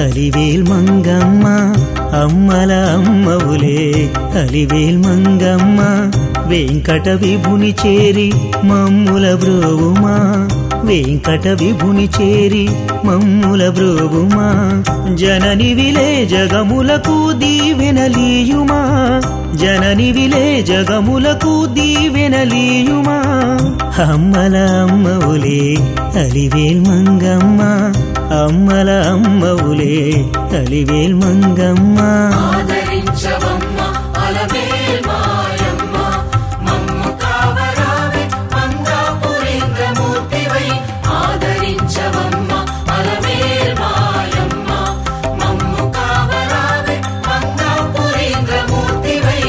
అలివేల్ మంగమ్మ అమ్మల అమ్మవులే అలివేల్ మంగమ్మ వెంకట విభుని చేరి మమ్ముల బ్రోవుమా వెంకట విభుని చేరి మమ్ముల బ్రోవుమా జనని విలే జగములకు దీవెనలీయుమా జనని విలే జగములకు దీవెనలీయుమా అమ్మల అమ్మవులే అలివేల్ మంగమ్మ అమ్మల అమ్మవులే అలివేల్ మంగమ్మ ఆదరించవమ్మ అలమేల్ మాయమ్మ మమ్ము కావరావే మంగాపురేంద్రమూర్తివై ఆదరించవమ్మ అలమేల్ మాయమ్మ మమ్ము కావరావే మంగాపురేంద్రమూర్తివై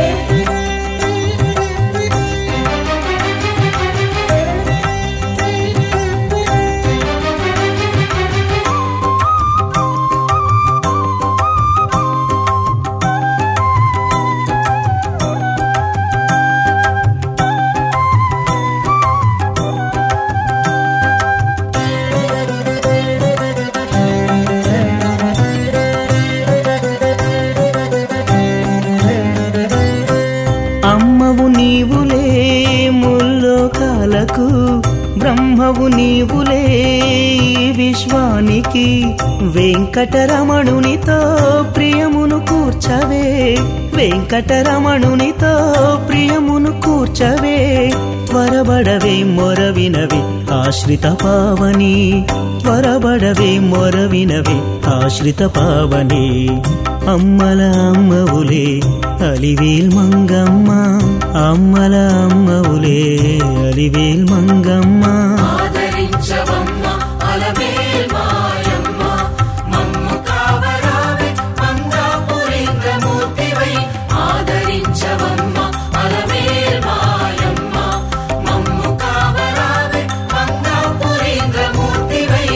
అమ్మవు నీవులే ముల్లోకాలకు బ్రహ్మవు నీవులే ఈ విశ్వానికి వెంకటరమణునితో ప్రియమును కూర్చవే వెంకటరమణునితో ప్రియమును కూర్చవే త్వరబడవే మొరవినవి ఆశ్రిత పావని త్వరబడవే మొరవినవి ఆశ్రిత పావని అమ్మల అమ్మవులే అలివేల్ మంగమ్మ అమ్మల అమ్మవులే అలివేల్ మంగమ్మ ఆదరించవమ్మ అలమేల్ మాయమ్మ మమ్ము కావరావే మంగాపురేంద్రమూర్తివై ఆదరించవమ్మ అలమేల్ మాయమ్మ మమ్ము కావరావే మంగాపురేంద్రమూర్తివై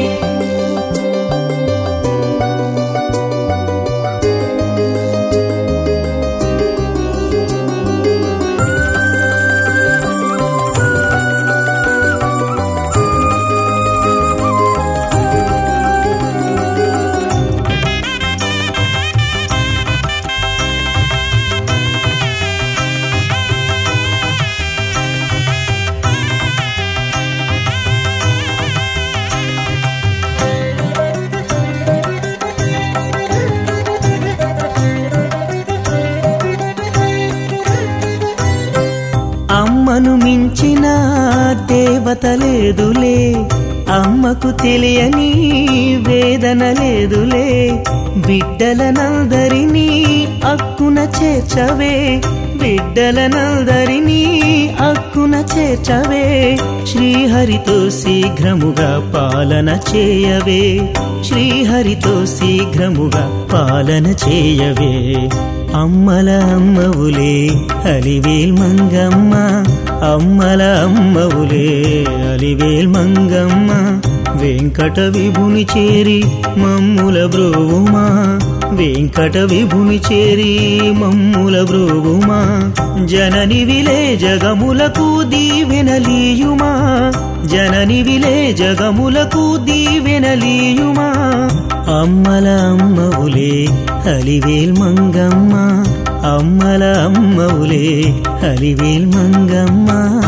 అమ్మను మించిన దేవత లేదులే అమ్మకు తెలియని వేదన లేదులే బిడ్డలనందరినీ అక్కున చేర్చవే బిడ్డలనందరినీ అక్కున చేర్చవే శ్రీహరితో శీఘ్రముగా పాలన చేయవే శ్రీహరితో శీఘ్రముగా పాలన చేయవే అమ్మల అమ్మవులే అలివేల్ మంగమ్మ అమ్మల అమ్మవులే అలివేల్ మంగమ్మ వెంకట విభుని చేరి మమ్ముల బ్రోవుమా వెంకట విభుని చేరి మమ్ముల బ్రోవుమా జనని విలే జగములకు దీవెనలీయుమా జనని విలే జగములకు దీవెనలీయుమా అమ్మల అమ్మవులే అలివేల్ మంగమ్మ అమ్మల అమ్మవులే అలివేల్ మంగమ్మ